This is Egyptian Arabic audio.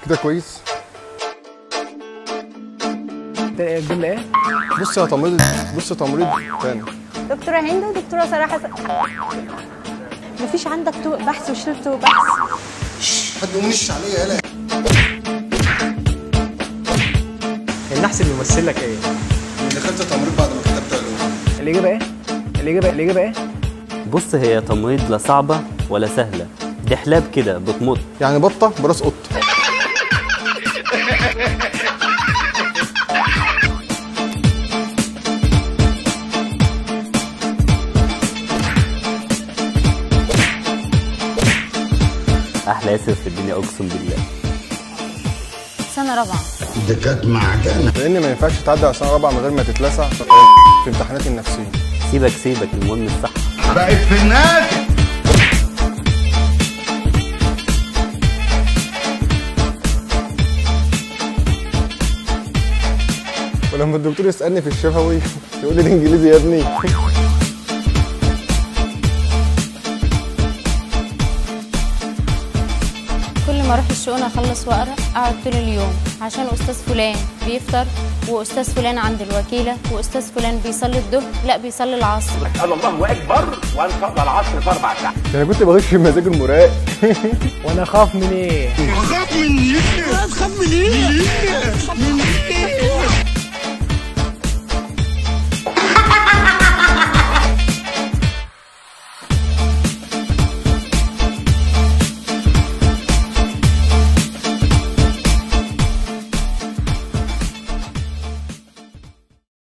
كده كويس الجمله ايه؟ بص يا تمريض بص يا تمريض تاني دكتورة هند ودكتورة سارة حسن مفيش عندك طوق بحث وشلت طوق بحث حد يقوم ينش عليا يالا النحس اللي بيمثل لك ايه؟ دخلت تمريض بعد ما كتبت علوم الاجابه ايه؟ الاجابه الاجابه ايه؟ بص هي تمريض لا صعبة ولا سهلة دي حلاب كده بتمط يعني بطه براس قط أحلى ياسر في الدنيا أقسم بالله سنة رابعة دي كانت معجنه لان ما ينفعش تعدي على سنه رابعه من غير ما تتلسع في امتحانات النفسيه سيبك سيبك المهم الصح بقت في الناس ولما الدكتور يسالني في الشفوي يقول لي الانجليزي يا ابني كل ما اروح الشؤون اخلص واقرا اقعد طول اليوم عشان استاذ فلان بيفطر واستاذ فلان عند الوكيله واستاذ فلان بيصلي الظهر لا بيصلي العصر الله اكبر وانقضى العصر في اربع ساعات ده انا كنت بغش في مزاج المراقب وانا اخاف من ايه؟ خاف من ايه؟ خاف من ايه؟